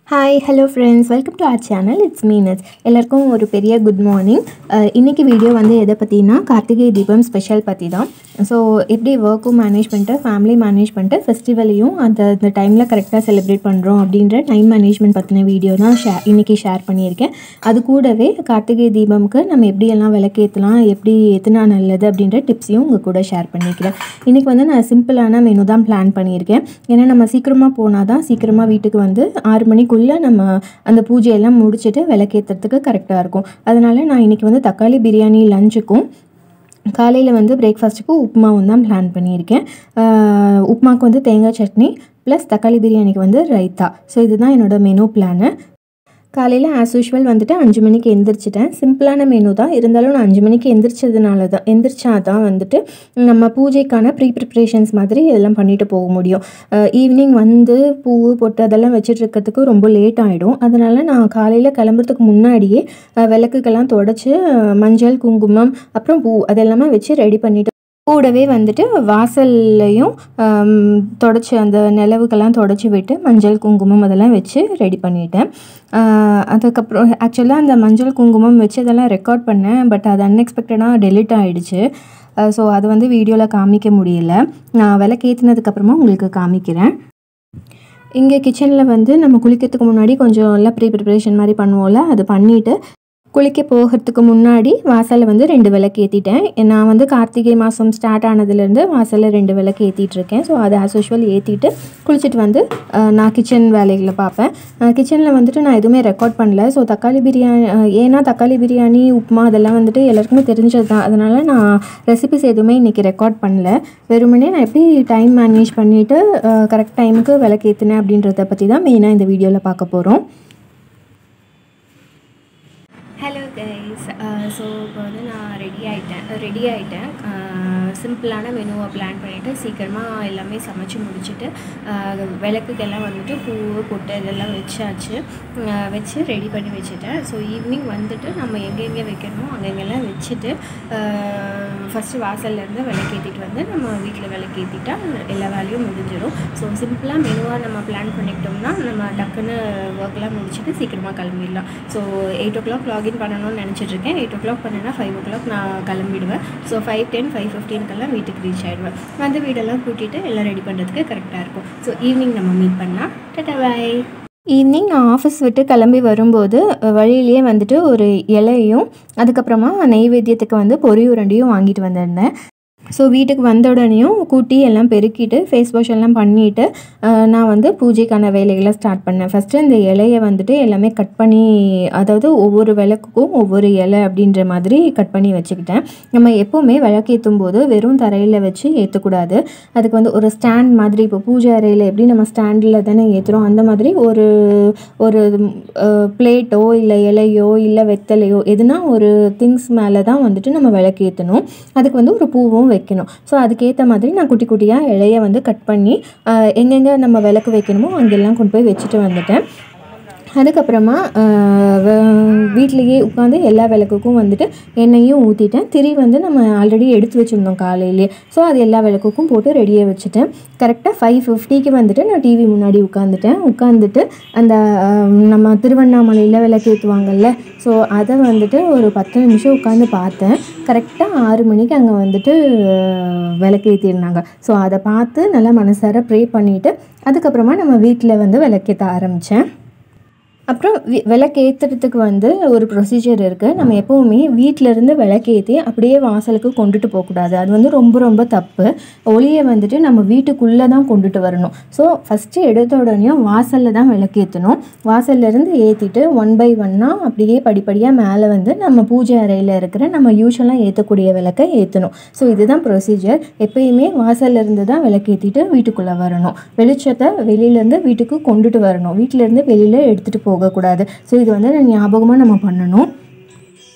hi hello friends welcome to our channel it's Meena's எல்லாருக்கும் ஒரு பெரிய குட் மார்னிங் இன்றைக்கி வீடியோ வந்து எதை பற்றினா கார்த்திகை தீபம் ஸ்பெஷல் பற்றி தான் ஸோ எப்படி ஒர்க்கும் மேனேஜ் பண்ணிட்டு ஃபேமிலி மேனேஜ் பண்ணிட்டு ஃபெஸ்டிவலையும் அந்த அந்த டைமில் கரெக்டாக செலிப்ரேட் பண்ணுறோம் அப்படின்ற டைம் மேனேஜ்மெண்ட் பற்றின வீடியோ தான் ஷே இன்றைக்கி ஷேர் பண்ணியிருக்கேன் அது கூடவே கார்த்திகை தீபம்க்கு நம்ம எப்படியெல்லாம் விளக்கேற்றலாம் எப்படி ஏற்றுனா நல்லது அப்படின்ற டிப்ஸையும் உங்கள் கூட ஷேர் பண்ணிக்கிறேன் இன்றைக்கி வந்து நான் சிம்பிளான மெனு தான் பிளான் பண்ணியிருக்கேன் ஏன்னா நம்ம சீக்கிரமாக போனால் தான் சீக்கிரமாக வீட்டுக்கு வந்து ஆறு மணிக்குள்ளே நம்ம அந்த பூஜையெல்லாம் முடிச்சுட்டு விளக்கேற்றுறதுக்கு கரெக்டாக இருக்கும் அதனால் நான் இன்றைக்கி வந்து தக்காளி பிரியாணி லஞ்சுக்கும் காலையில் வந்து பிரேக்ஃபாஸ்ட்டுக்கும் உப்புமாவும் தான் பிளான் பண்ணியிருக்கேன் ஆஹ் உப்புமாவுக்கு வந்து தேங்காய் சட்னி ப்ளஸ் தக்காளி பிரியாணிக்கு வந்து ரைத்தா ஸோ இதுதான் என்னோடய மெனு பிளானு காலையில் ஆஸ் யூஷுவல் வந்துட்டு அஞ்சு மணிக்கு எந்திரிச்சிட்டேன் சிம்பிளான மெனு தான் இருந்தாலும் நான் அஞ்சு மணிக்கு எந்திரிச்சதுனால தான் எந்திரிச்சா தான் வந்துட்டு நம்ம பூஜைக்கான ப்ரீ ப்ரிப்ரேஷன்ஸ் மாதிரி இதெல்லாம் பண்ணிட்டு போக முடியும் ஈவினிங் வந்து பூ பொட்டு அதெல்லாம் வச்சுட்டு இருக்கிறதுக்கு ரொம்ப லேட் ஆகிடும் அதனால் நான் காலையில் கிளம்புறதுக்கு முன்னாடியே அஹ், விளக்குக்கெல்லாம் தொடச்சி அஹ், மஞ்சள் குங்குமம் அப்புறம் பூ அதெல்லாமே வச்சு ரெடி பண்ணிட்டு கூடவே வந்துட்டு வாசல்லையும் தொடச்சி அந்த நிலவுக்கெல்லாம் தொடச்சி விட்டு மஞ்சள் குங்குமம் அதெல்லாம் வச்சு ரெடி பண்ணிட்டேன் ஆஹ் அதுக்கப்புறம் ஆக்சுவலாக அந்த மஞ்சள் குங்குமம் வச்சு அதெல்லாம் ரெக்கார்ட் பண்ணேன் பட் அது அன்எக்ஸ்பெக்டடாக டெலிட் ஆகிடுச்சு ஸோ அது வந்து வீடியோவில் காமிக்க முடியல நான் விளக்கேற்றினதுக்கப்புறமா உங்களுக்கு காமிக்கிறேன் இங்கே கிச்சனில் வந்து நம்ம குளிக்கிறதுக்கு முன்னாடி கொஞ்சம் எல்லாம் ப்ரீ ப்ரிப்பரேஷன் மாதிரி பண்ணுவோம்ல அது பண்ணிவிட்டு குளிக்க போகிறதுக்கு முன்னாடி வாசலில் வந்து ரெண்டு விளக்கு ஏற்றிட்டேன் நான் வந்து கார்த்திகை மாதம் ஸ்டார்ட் ஆனதுலேருந்து வாசலில் ரெண்டு விளக்கு ஏற்றிட்டு இருக்கேன் ஸோ அதை ஆஸ் யூஷுவல் ஏற்றிட்டு குளிச்சுட்டு வந்து அஹ், நான் கிச்சன் வேலைகளை பார்ப்பேன் கிச்சனில் வந்துட்டு நான் எதுவுமே ரெக்கார்ட் பண்ணல ஸோ தக்காளி பிரியாணி அஹ், ஏன்னா தக்காளி பிரியாணி உப்புமா அதெல்லாம் வந்துட்டு எல்லாருக்குமே தெரிஞ்சது தான் அதனால் நான் ரெசிபிஸ் எதுவுமே இன்றைக்கி ரெக்கார்ட் பண்ணல வெறுமனே நான் எப்படி டைம் மேனேஜ் பண்ணிவிட்டு கரெக்ட் டைமுக்கு விளக்கு ஏற்றினேன் அப்படின்றத பற்றி தான் மெயினாக இந்த வீடியோவில் பார்க்க போகிறோம் ஹலோ கைஸ் ஸோ இப்போ வந்து நான் ரெடி ஆகிட்டேன் ரெடி ஆகிட்டேன் சிம்பிளான மெனுவை பிளான் பண்ணிவிட்டு சீக்கிரமாக எல்லாமே சமைச்சு முடிச்சுட்டு ஆஹ் விளக்குக்கெல்லாம் வந்துட்டு பூ பொட்டு இதெல்லாம் வச்சாச்சு ஆஹ் வச்சு ரெடி பண்ணி வச்சுட்டேன் ஸோ ஈவினிங் வந்துட்டு நம்ம எங்கெங்கே வைக்கணுமோ அங்கங்கெல்லாம் வச்சுட்டு ஃபஸ்ட்டு வாசல்லேருந்து விளக்கேற்றிட்டு வந்து நம்ம வீட்டில் விளக்கேற்றிட்டா எல்லா வேலையும் முடிஞ்சிடும் ஸோ சிம்பிளாக மெனுவாக நம்ம பிளான் பண்ணிக்கிட்டோம்னா நம்ம டக்குன்னு ஒர்க்லாம் முடிச்சுட்டு சீக்கிரமாக கிளம்பிடலாம் so eight o'clock login பண்ணணும்னு நினச்சிட்டு இருக்கேன் எயிட் ஓ கிளாக் பண்ணேன்னா ஃபைவ் ஓ கிளாக் நான் கிளம்பிடுவேன் ஸோ ஃபைவ் டென் ஃபைவ் ஃபிஃப்டீனுக்கெல்லாம் வீட்டுக்கு ரீச் ஆகிடுவேன் வந்து வீடெல்லாம் கூட்டிகிட்டு எல்லாம் ரெடி பண்ணுறதுக்கு கரெக்டாக இருக்கும் ஸோ ஈவினிங் நம்ம மீட் பண்ணலாம் டட்டா பாய் ஈவினிங் நான் ஆஃபீஸ் விட்டு கிளம்பி வரும்போது அஹ், வழியிலேயே வந்துட்டு ஒரு இலையும் அதுக்கப்புறமா நெய்வேத்தியத்துக்கு வந்து பொரி உருண்டையும் வாங்கிட்டு வந்திருந்தேன் ஸோ வீட்டுக்கு வந்த உடனேயும் கூட்டி எல்லாம் பெருக்கிட்டு ஃபேஸ் வாஷ் எல்லாம் பண்ணிவிட்டு நான் வந்து பூஜைக்கான வேலைகளை ஸ்டார்ட் பண்ணேன் ஃபஸ்ட்டு இந்த இலையை வந்துட்டு எல்லாமே கட் பண்ணி அதாவது ஒவ்வொரு விளக்குக்கும் ஒவ்வொரு இலை அப்படின்ற மாதிரி கட் பண்ணி வச்சுக்கிட்டேன் நம்ம எப்போவுமே விளக்கேற்றும் போது வெறும் தரையில் வச்சு ஏற்றக்கூடாது அதுக்கு வந்து ஒரு ஸ்டாண்ட் மாதிரி இப்போ பூஜை அறையில் எப்படி நம்ம ஸ்டாண்டில் தானே ஏற்றுறோம் அந்த மாதிரி ஒரு ஒரு பிளேட்டோ இல்லை இலையோ இல்லை வெத்தலையோ எதுனா ஒரு திங்ஸ் மேலே தான் வந்துட்டு நம்ம விளக்கு ஏற்றணும் அதுக்கு வந்து ஒரு பூவும் வைக்கணும் ஸோ அதுக்கேற்ற மாதிரி நான் குட்டி குட்டியாக இலைய வந்து கட் பண்ணி ஆஹ், எங்கெங்கே நம்ம விளக்கு வைக்கணுமோ அங்கெல்லாம் கொண்டு போய் வச்சுட்டு வந்துட்டேன் அதுக்கப்புறமா ஆஹ், வ- வீட்டிலேயே உட்காந்து எல்லா விளக்குக்கும் வந்துட்டு எண்ணெயும் ஊற்றிட்டேன் திரி வந்து நம்ம ஆல்ரெடி எடுத்து வச்சுருந்தோம் காலையிலேயே ஸோ அது எல்லா விளக்குக்கும் போட்டு ரெடியாக வச்சுட்டேன் கரெக்டாக ஃபைவ் ஃபிஃப்டிக்கு வந்துட்டு நான் டிவி முன்னாடி உட்காந்துட்டேன் உட்காந்துட்டு அந்த ஆஹ், நம்ம திருவண்ணாமலையில் விளக்கேற்றுவாங்கல்ல ஸோ அதை வந்துட்டு ஒரு பத்து நிமிஷம் உட்காந்து பார்த்தேன் கரெக்டாக ஆறு மணிக்கு அங்கே வந்துட்டு விளக்கேற்றிருந்தாங்க ஸோ அதை பார்த்து நல்லா மனசார ப்ரே பண்ணிவிட்டு அதுக்கப்புறமா நம்ம வீட்டில் வந்து விளக்கேற்ற ஆரம்பித்தேன் அப்புறம் வி விளக்கேற்றுறதுக்கு வந்து ஒரு ப்ரொசீஜர் இருக்குது நம்ம எப்போவுமே வீட்டிலேருந்து விளக்கேற்றி அப்படியே வாசலுக்கு கொண்டுட்டு போகக்கூடாது அது வந்து ரொம்ப ரொம்ப தப்பு ஒளியை வந்துட்டு நம்ம வீட்டுக்குள்ளே தான் கொண்டுட்டு வரணும் ஸோ ஃபஸ்ட்டு எடுத்த உடனே வாசலில் தான் விளக்கேற்றணும் வாசல்லேருந்து ஏற்றிட்டு ஒன் பை ஒன்னாக அப்படியே படிப்படியாக மேலே வந்து நம்ம பூஜை அறையில் இருக்கிற நம்ம யூஸ்வலாக ஏற்றக்கூடிய விளக்கை ஏற்றணும் ஸோ இதுதான் ப்ரொசீஜர் எப்பயுமே வாசல்ல இருந்து தான் விளக்கேற்றிட்டு வீட்டுக்குள்ளே வரணும் வெளிச்சத்தை வெளியிலேருந்து வீட்டுக்கு கொண்டுட்டு வரணும் வீட்டிலேருந்து வெளியில் எடுத்துகிட்டு போகக்கூடாது ஸோ இது வந்து ஞாபகமாக நம்ம பண்ணணும்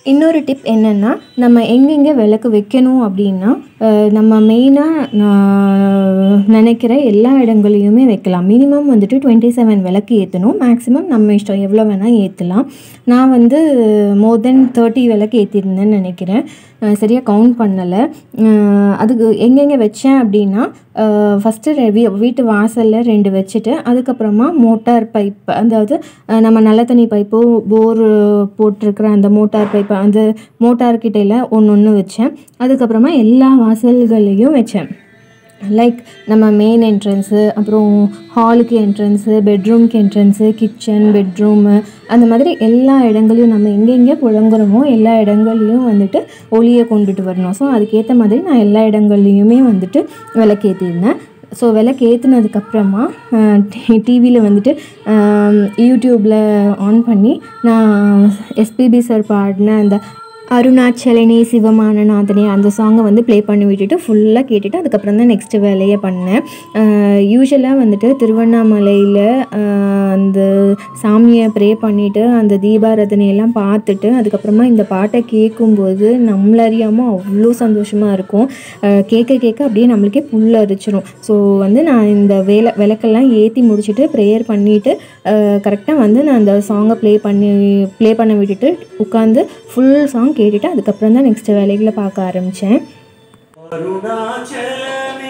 இன்னொரு டிப் என்னென்னா நம்ம எங்கெங்கே விளக்கு வைக்கணும் அப்படின்னா அஹ், நம்ம மெயினாக நினைக்கிற எல்லா இடங்களையுமே வைக்கலாம் மினிமம் வந்துட்டு டுவெண்ட்டி செவன் விளக்கு ஏற்றணும் மேக்ஸிமம் நம்ம இஷ்டம் எவ்வளோ வேணால் ஏற்றலாம் நான் வந்து மோர் தென் தேர்ட்டி விளக்கு ஏற்றிருந்தேன்னு நினைக்கிறேன் அஹ், சரியாக கவுண்ட் பண்ணலை அதுக்கு எங்கெங்கே வச்சேன் அப்படின்னா ஃபஸ்ட்டு வீட்டு வாசலில் ரெண்டு வச்சுட்டு அதுக்கப்புறமா மோட்டார் பைப் அதாவது அஹ், நம்ம நல்ல தண்ணி பைப்பு போர் போட்டிருக்கிற அந்த மோட்டார் பைப்பு அந்த மோட்டார் கிட்டையில் ஒன்று ஒன்று வச்சேன் அதுக்கப்புறமா எல்லா வாசல்களையும் வச்சேன் லைக் நம்ம மெயின் என்ட்ரன்ஸு அப்புறம் ஹாலுக்கு என்ட்ரன்ஸு பெட்ரூம்க்கு என்ட்ரன்ஸு கிச்சன் பெட்ரூமு அந்த மாதிரி எல்லா இடங்களையும் நம்ம எங்கெங்கே புழங்குறோமோ எல்லா இடங்களையும் வந்துட்டு ஒளியை கொண்டுட்டு வரணும் ஸோ அதுக்கேற்ற மாதிரி நான் எல்லா இடங்கள்லையுமே வந்துட்டு விளக்கேற்றிருந்தேன் ஸோ விளக்கு ஏற்றுனதுக்கப்புறமா டிவியில் வந்துட்டு யூடியூப்பில் ஆன் பண்ணி நான் எஸ்பிபி சார் பாடின அந்த அருணாச்சலனே சிவமானநாதனே அந்த சாங்கை வந்து ப்ளே பண்ணி விட்டுட்டு ஃபுல்லாக கேட்டுட்டு அதுக்கப்புறம் தான் நெக்ஸ்ட்டு வேலையை பண்ணேன் யூஸ்வலாக வந்துட்டு திருவண்ணாமலையில் அந்த சாமியை ப்ரே பண்ணிவிட்டு அந்த தீபாரதனையெல்லாம் பார்த்துட்டு அதுக்கப்புறமா இந்த பாட்டை கேட்கும்போது நம்மளறியாமல் அவ்வளோ சந்தோஷமாக இருக்கும் அஹ் கேட்க கேட்க அப்படியே நம்மளுக்கே புல் அரிச்சிரும் ஸோ வந்து நான் இந்த வேலை விளக்கெல்லாம் ஏற்றி முடிச்சுட்டு ப்ரேயர் பண்ணிவிட்டு கரெக்டாக வந்து நான் அந்த சாங்கை ப்ளே பண்ணி ப்ளே பண்ண விட்டுட்டு உட்காந்து ஃபுல் சாங் கேட்டுட்டு அதுக்கப்புறம் தான் நெக்ஸ்ட் வேலைகளை பார்க்க ஆரம்பித்தேன் அருணாச்சலமே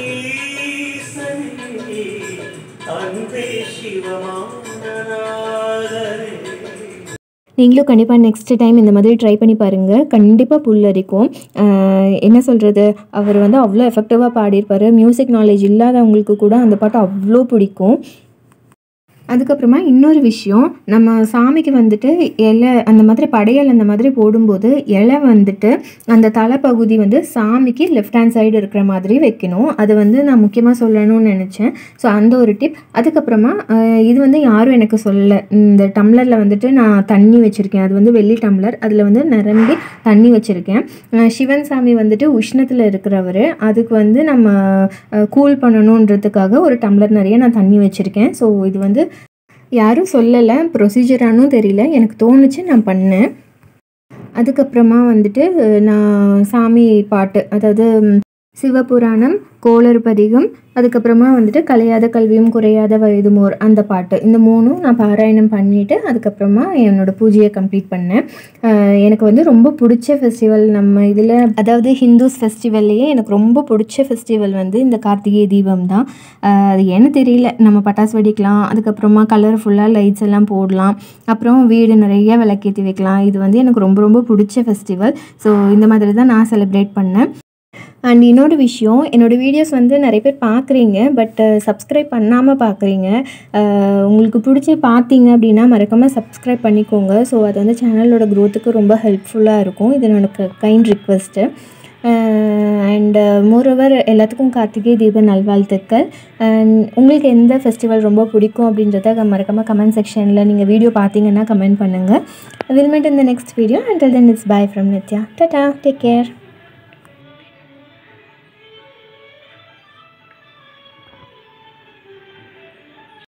ஈசனே, அன்பே சிவமானநாதனே நீங்களும் கண்டிப்பாக நெக்ஸ்ட் டைம் இந்த மாதிரி ட்ரை பண்ணி பாருங்கள் கண்டிப்பாக புல்லரிக்கும் ஆஹ் என்ன சொல்கிறது அவர் வந்து அவ்வளோ எஃபெக்டிவாக பாடியிருப்பார் மியூசிக் நாலேஜ் இல்லாதவங்களுக்கு கூட அந்த பாட்டு அவ்வளோ பிடிக்கும் அதுக்கப்புறமா இன்னொரு விஷயம் நம்ம சாமிக்கு வந்துட்டு இலை அந்த மாதிரி படையல் அந்த மாதிரி போடும்போது இலை வந்துட்டு அந்த தலைப்பகுதி வந்து சாமிக்கு லெஃப்ட் ஹேண்ட் சைடு இருக்கிற மாதிரி வைக்கணும் அது வந்து நான் முக்கியமாக சொல்லணும்னு நினச்சேன் ஸோ அந்த ஒரு டிப் அதுக்கப்புறமா ஆஹ் இது வந்து யாரும் எனக்கு சொல்லலை இந்த டம்ளரில் வந்துட்டு நான் தண்ணி வச்சுருக்கேன் அது வந்து வெள்ளி டம்ளர் அதில் வந்து நிரம்பி தண்ணி வச்சுருக்கேன் ஆஹ் சிவன் சாமி வந்துட்டு உஷ்ணத்தில் இருக்கிறவர் அதுக்கு வந்து நம்ம கூல் பண்ணணுன்றதுக்காக ஒரு டம்ளர் நிறைய நான் தண்ணி வச்சுருக்கேன் ஸோ இது வந்து யாரும் சொல்லலை ப்ரொசீஜரானும் தெரியல எனக்கு தோணுச்சு நான் பண்ணேன் அதுக்கப்புறமா வந்துட்டு நான் சாமி பாட்டு அதாவது ம், சிவபுராணம் கோளறு பதிகம் அதுக்கப்புறமா வந்துட்டு கலையாத கல்வியும் குறையாத வயதுமோர் அந்த பாட்டு இந்த மூணும் நான் பாராயணம் பண்ணிவிட்டு அதுக்கப்புறமா என்னோட பூஜையை கம்ப்ளீட் பண்ணேன் அஹ் எனக்கு வந்து ரொம்ப பிடிச்ச ஃபெஸ்டிவல் நம்ம இதில் அதாவது ஹிந்துஸ் ஃபெஸ்டிவல்லையே எனக்கு ரொம்ப பிடிச்ச ஃபெஸ்டிவல் வந்து இந்த கார்த்திகை தீபம் தான் அஹ் அது ஏன்னு தெரியல நம்ம பட்டாசு வெடிக்கலாம் அதுக்கப்புறமா கலர்ஃபுல்லாக லைட்ஸ் எல்லாம் போடலாம் அப்புறம் வீடு நிறைய விளக்கேற்றி வைக்கலாம் இது வந்து எனக்கு ரொம்ப ரொம்ப பிடிச்ச ஃபெஸ்டிவல் ஸோ இந்த மாதிரி தான் நான் செலிப்ரேட் பண்ணேன் அண்ட் இன்னொரு விஷயம் என்னோடய வீடியோஸ் வந்து நிறைய பேர் பார்க்குறீங்க பட் சப்ஸ்கிரைப் பண்ணாமல் பார்க்குறீங்க உங்களுக்கு பிடிச்சி பார்த்தீங்க அப்படின்னா மறக்காமல் சப்ஸ்கிரைப் பண்ணிக்கோங்க ஸோ அது வந்து சேனலோட க்ரோத்துக்கு ரொம்ப ஹெல்ப்ஃபுல்லாக இருக்கும் இது எனக்கு கைண்ட் ரிக்வெஸ்ட்டு அண்ட் மோரோவர் எல்லாத்துக்கும் கார்த்திகை தீப நல்வாழ்த்துக்கள் அண்ட் உங்களுக்கு எந்த ஃபெஸ்டிவல் ரொம்ப பிடிக்கும் அப்படின்றத மறக்காமல் கமெண்ட் செக்ஷனில் நீங்கள் வீடியோ பார்த்தீங்கன்னா கமெண்ட் பண்ணுங்கள் will meet in the next video until then it's bye from nitya tata take care